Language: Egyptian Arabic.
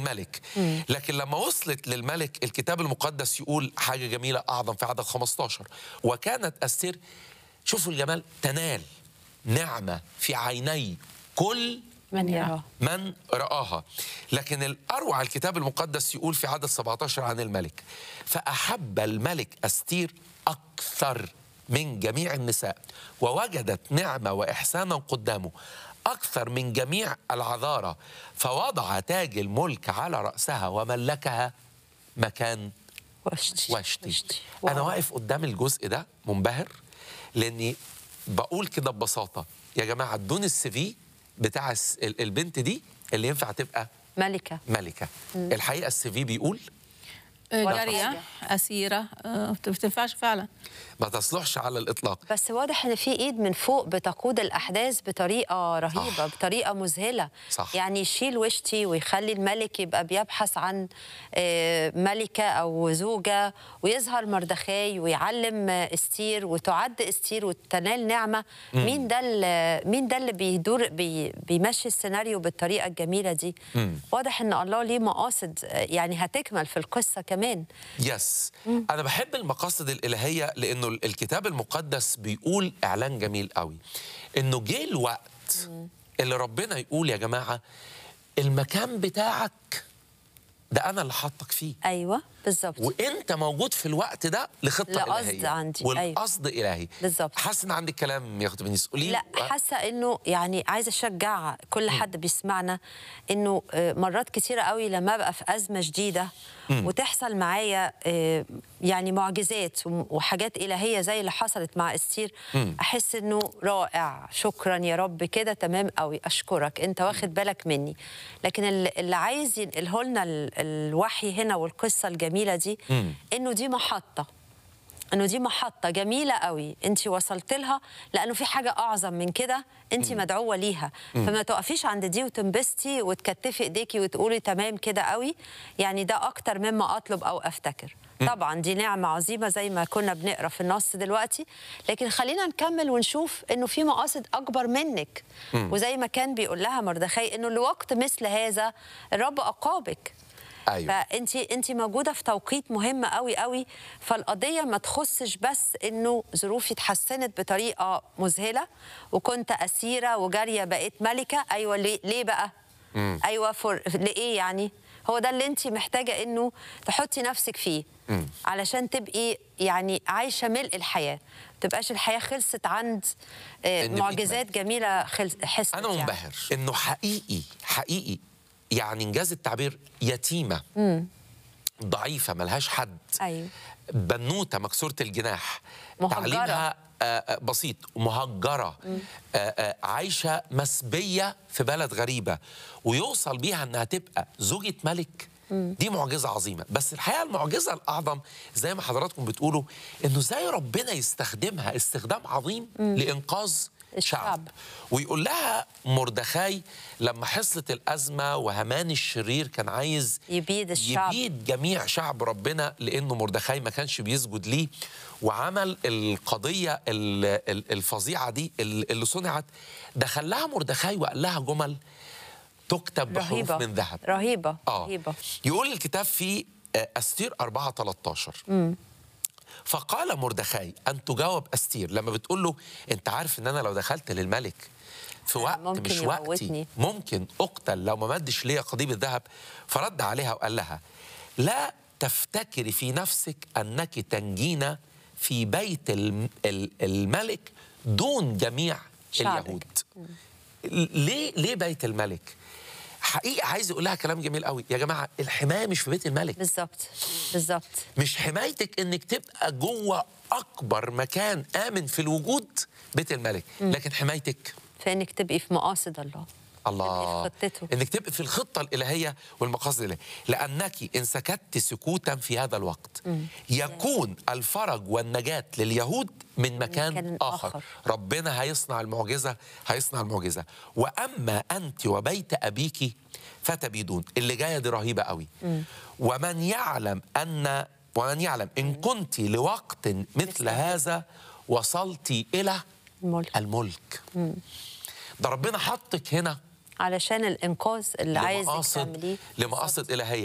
ملك لكن لما وصلت للملك الكتاب المقدس يقول حاجة جميلة أعظم في عدد 15 وكانت أستير شوفوا الجمال تنال نعمة في عيني كل من يراه من رآها لكن الأروع الكتاب المقدس يقول في عدد 17 عن الملك فأحب الملك أستير أكثر من جميع النساء ووجدت نعمة وإحسانا قدامه أكثر من جميع العذارى فوضع تاج الملك على رأسها وملكها مكان واشتي واشتي انا واقف قدام الجزء ده منبهر لاني بقول كده ببساطه يا جماعه ادوني السي في بتاع الس- ال- البنت دي اللي ينفع تبقى ملكة ملكه الحقيقه السي في بيقول ولا جارية حاجة. أسيرة آه، ما بتنفعش فعلا ما تصلحش على الاطلاق بس واضح ان في ايد من فوق بتقود الاحداث بطريقه رهيبه صح. بطريقه مذهله صح. يعني يشيل وشتي ويخلي الملك يبقى بيبحث عن آه، ملكه او زوجه ويظهر مردخاي ويعلم آه، استير وتعد استير وتنال نعمه مين ده اللي- مين ده اللي بيدور بي بيمشي السيناريو بالطريقه الجميله دي واضح ان الله ليه مقاصد آه، يعني هتكمل في القصه كمان يس انا بحب المقاصد الالهيه لانه الكتاب المقدس بيقول اعلان جميل قوي انه جه الوقت اللي ربنا يقول يا جماعه المكان بتاعك ده انا اللي حاطك فيه ايوه بالظبط وانت موجود في الوقت ده لخطه لقصد الهيه عندي، والقصد الهي بالظبط. حاسس ان عندك كلام يا اخت بنيس قولي لا حاسه انه يعني عايزه اشجع كل حد بيسمعنا انه آه، مرات كتيره قوي لما ابقى في ازمه شديده وتحصل معايا آه، يعني معجزات وم- وحاجات الهيه زي اللي حصلت مع استير احس انه رائع شكرا يا رب كده تمام قوي اشكرك انت واخد بالك مني لكن ال- اللي عايز ينقله لنا ال- الوحي هنا والقصه الجميله دي انه دي محطه انه دي محطه جميله قوي انت وصلت لها لانه في حاجه اعظم من كده انت مدعوه ليها فما تقفيش عند دي وتنبسطي وتكتفي ايديكي وتقولي تمام كده قوي يعني ده اكتر مما اطلب او افتكر طبعا دي نعمه عظيمه زي ما كنا بنقرا في النص دلوقتي لكن خلينا نكمل ونشوف انه في مقاصد اكبر منك وزي ما كان بيقول لها مردخاي انه لوقت مثل هذا الرب اقابك ايوه فانت انت موجوده في توقيت مهم قوي قوي فالقضيه ما تخصش بس انه ظروفي اتحسنت بطريقه مذهله وكنت اسيره وجاريه بقيت ملكه ايوه ليه, ليه بقى ايوه فور لايه يعني هو ده اللي انت محتاجه انه تحطي نفسك فيه علشان تبقي يعني عايشه ملء الحياه ما تبقاش الحياه خلصت عند آه، إن بقيت معجزات جميله خلص حصلت انا يعني. منبهر انه حقيقي حقيقي يعني انجاز التعبير يتيمه ضعيفه ملهاش حد ايوه بنوته مكسوره الجناح مهجرة. تعليمها آه، آه، بسيط مهجره آه، آه، عايشه مسبيه في بلد غريبه ويوصل بيها انها تبقى زوجة ملك دي معجزة عظيمة بس الحقيقة المعجزة الأعظم زي ما حضراتكم بتقولوا إنه زي ربنا يستخدمها استخدام عظيم لإنقاذ الشعب. شعب ويقول لها مردخاي لما حصلت الأزمة وهمان الشرير كان عايز يبيد الشعب. يبيد جميع شعب ربنا لأنه مردخاي ما كانش بيسجد ليه وعمل القضية ال- ال- الفظيعة دي ال- اللي صنعت دخل لها مردخاي وقال لها جمل تكتب بحروف رهيبه من ذهب رهيبه آه. رهيبه يقول الكتاب في آه، أستير 4 13 فقال مردخاي أن تجاوب أستير لما بتقول له أنت عارف إن أنا لو دخلت للملك في وقت ممكن مش وقتي يموتني. ممكن أقتل لو ما مدش ليا قضيب الذهب فرد عليها وقال لها لا تفتكري في نفسك أنك تنجين في بيت الم- ال- الملك دون جميع شعبك. اليهود ليه ليه بيت الملك حقيقة عايز يقول لها كلام جميل قوي يا جماعة الحماية مش في بيت الملك بالظبط بالظبط مش حمايتك انك تبقى جوه اكبر مكان امن في الوجود بيت الملك لكن حمايتك في انك تبقي في مقاصد الله الله تبقي في خطته. انك تبقى في الخطه الالهيه والمقاصد الالهيه لانك ان سكت سكوتا في هذا الوقت يكون الفرج والنجاه لليهود من مكان, مكان آخر. آخر. ربنا هيصنع المعجزه هيصنع المعجزه واما انت وبيت ابيك فتبيدون اللي جايه دي رهيبه قوي ومن يعلم ان ومن يعلم ان كنت لوقت مثل هذا وصلت الى الملك الملك ده ربنا حطك هنا علشان الانقاذ اللي عايزك لمقاصد تعمليه لمقاصد الهيه